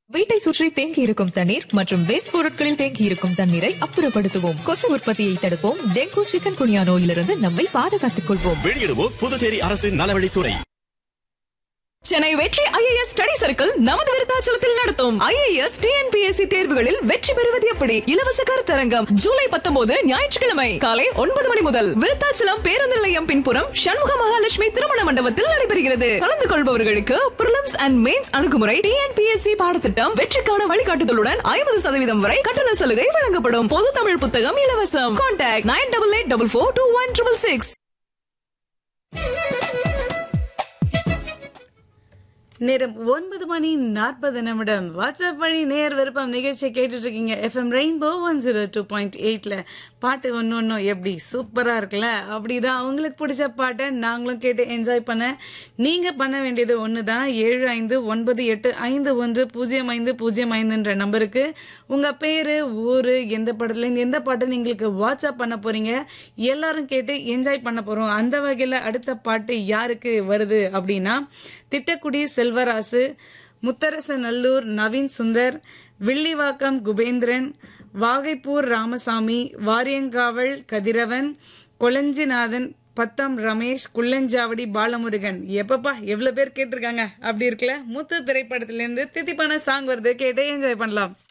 வீட்டை சுற்றி தேங்கி இருக்கும் தண்ணீர் மற்றும் வேஸ்ட் பொருட்களில் தேங்கி இருக்கும் தண்ணீரை அப்புறப்படுத்துவோம் கொசு உற்பத்தியை தடுப்போம் டெங்கு சிக்கன் குனியா நோயிலிருந்து நம்மை பாதுகாத்துக் கொள்வோம் வெளியிடுவோம் புதுச்சேரி அரசின் நலவழித்துறை சென்னை வெற்றி ஐஏஎஸ் ஸ்டடி சர்க்கிள் நமது விருத்தாச்சலத்தில் நடத்தும் ஐஏஎஸ் டிஎன்பிஎஸ்சி தேர்வுகளில் வெற்றி பெறுவது எப்படி இலவச கருத்தரங்கம் ஜூலை பத்தொன்பது ஞாயிற்றுக்கிழமை காலை ஒன்பது மணி முதல் விருத்தாச்சலம் பேருந்து நிலையம் பின்புறம் சண்முக மகாலட்சுமி திருமண மண்டபத்தில் நடைபெறுகிறது கலந்து கொள்பவர்களுக்கு பிரிலிம்ஸ் அண்ட் மெயின்ஸ் அணுகுமுறை டிஎன்பிஎஸ்சி பாடத்திட்டம் வெற்றிக்கான வழிகாட்டுதலுடன் ஐம்பது சதவீதம் வரை கட்டண சலுகை வழங்கப்படும் பொது தமிழ் புத்தகம் இலவசம் contact nine double eight double four two one triple six நேரம் ஒன்பது மணி நாற்பது நிமிடம் வாட்ஸ்அப் வழி நேர் விருப்பம் நிகழ்ச்சியை கேட்டுட்டு இருக்கீங்க FM rainbow one zero two point எயிட்ல பாட்டு ஒன்று ஒன்றும் எப்படி சூப்பரா இருக்குல்ல அப்படிதான் அவங்களுக்கு பிடிச்ச பாட்டை நாங்களும் கேட்டு என்ஜாய் பண்ண நீங்க பண்ண வேண்டியது ஒன்று தான் ஏழு ஐந்து ஒன்பது எட்டு ஐந்து ஒன்று பூஜ்ஜியம் ஐந்து பூஜ்ஜியம் ஐந்துன்ற நம்பருக்கு உங்க பேரு ஊரு எந்த படத்துல இருந்து எந்த பாட்டு நீங்களுக்கு வாட்ஸ்அப் பண்ண போறீங்க எல்லாரும் கேட்டு என்ஜாய் பண்ண போறோம் அந்த வகையில அடுத்த பாட்டு யாருக்கு வருது அப்படின்னா திட்டக்குடி செல்வராசு முத்தரசநல்லூர் நவீன் சுந்தர் வில்லிவாக்கம் குபேந்திரன் வாகைப்பூர் ராமசாமி வாரியங்காவல் கதிரவன் கொளஞ்சிநாதன் பத்தம் ரமேஷ் குள்ளஞ்சாவடி பாலமுருகன் எப்பப்பா எவ்வளவு பேர் கேட்டிருக்காங்க அப்படி இருக்குல்ல முத்து திரைப்படத்திலிருந்து தித்திப்பான சாங் வருது கேட்டு என்ஜாய் பண்ணலாம்